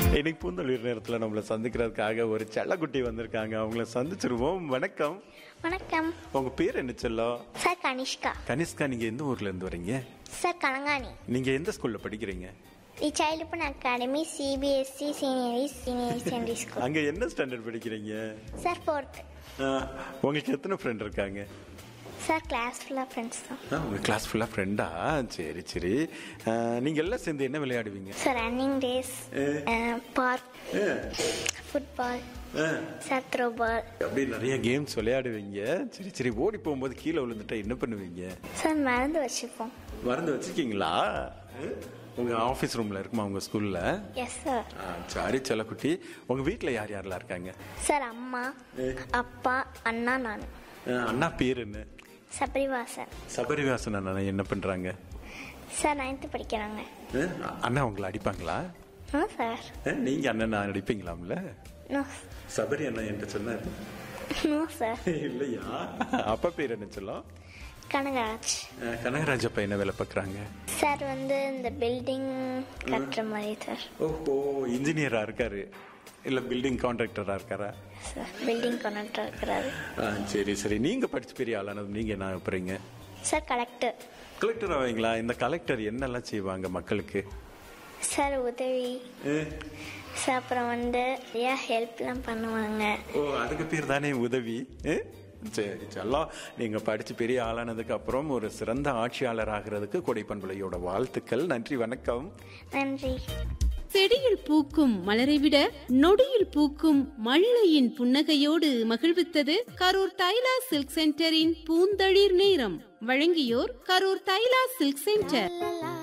இன்னைக்கு பூந்தொழில் நேரத்தில் நம்மளை சந்திக்கிறதுக்காக ஒரு செல்லக்குட்டி வந்திருக்காங்க அவங்கள சந்திச்சிருவோம் வணக்கம் வணக்கம் உங்க பேர் என்ன செல்லம் சார் கனிஷ்கா கனிஷ்கா நீங்க எந்த ஊர்ல இருந்து வரீங்க சார் கலங்காணி நீங்க எந்த ஸ்கூல்ல படிக்கிறீங்க தி சைல்டுபன் அகாடமி சிபிஎஸ்சி சீனியரி சீனியர் செகண்டரி ஸ்கூல் அங்க என்ன ஸ்டாண்டர்ட் படிக்கிறீங்க சார் ஃபோர்த்து ஆ, உங்களுக்கு எத்தனை ஃப்ரெண்ட் இருக்காங்க சார் கிளாஸ் ஃபுல்லாக ஃப்ரெண்ட்ஸ் தான் ஆ, உங்க கிளாஸ் ஃபுல்லா ஃப்ரெண்டா சரி சரி ஆ, நீங்க எல்லாம் சேர்ந்து என்ன விளையாடுவீங்க சார் ரன்னிங் ரேஸ் பார்க் ஆ, ஃபுட்பால் ஆ, சார் த்ரோ பால் அப்படி நிறைய கேம்ஸ் விளையாடுவீங்க சரி சரி ஓடி போகும்போது கீழே விழுந்துட்டா என்ன பண்ணுவீங்க சார் மறந்து வச்சுப்போம் மறந்து வச்சிருக்கீங்களா ஆ? உங்க ஆஃபீஸ் ரூம்ல இருக்குமா உங்க ஸ்கூல்ல எஸ் சார் ஆ, சரி செல்லக்குட்டி உங்க வீட்ல யார் யாரெல்லாம் இருக்காங்க சார் அம்மா அப்பா அண்ணா நான் ஆ, அண்ணா பேர் என்ன சபரிவாசன் சபரிவாசன் அண்ணா என்ன பண்றாங்க சார் நைன்த்து படிக்கிறாங்க ஆ, அண்ணா உங்களை அடிப்பாங்களா ஆ சார் ஆ, நீங்க அண்ணன் அடிப்பீங்களாம்ல நோ சபரி அண்ணா என்ன சொன்னாரு நோ சார் இல்லையா அப்பா பேர் என்ன சொல்லும் கனகராஜ் கனகராஜ் அப்பா என்ன வேலை பார்க்குறாங்க சார் வந்து இந்த பில்டிங் கட்டுற மாதிரி சார் ஓஹோ இன்ஜினியரா இருக்காரு இல்ல பில்டிங் கான்ட்ராக்டரா இருக்காரா சார் பில்டிங் கனெக்டர் இருக்கிறாரு ஆ, சரி சரி நீங்க படிச்சு பெரிய ஆளானது நீங்க என்ன போறீங்க சார் கலெக்டர் கலெக்டர் ஆவீங்களா இந்த கலெக்டர் என்னெல்லாம் செய்வாங்க மக்களுக்கு சார் உதவி ஏ, சார் அப்புறம் வந்து நிறையா ஹெல்ப்லாம் பண்ணுவாங்க ஓ அதுக்கு பேர் தானே உதவி ஏ? சரி செல்லம் நீங்க படிச்சு பெரிய ஆளானதுக்கு அப்புறம் ஒரு சிறந்த ஆட்சியாளர் ஆகிறதுக்கு கொடைப்பண்புலையோட வாழ்த்துக்கள் நன்றி வணக்கம் நன்றி செடியில் பூக்கும் மலரை விட நொடியில் பூக்கும் மல்லையின் புன்னகையோடு மகிழ்வித்தது கரூர் தைலா சில்க் சென்டரின் பூந்தளிர் நேரம் வழங்கியோர் கரூர் தைலா சில்க் சென்டர் லலா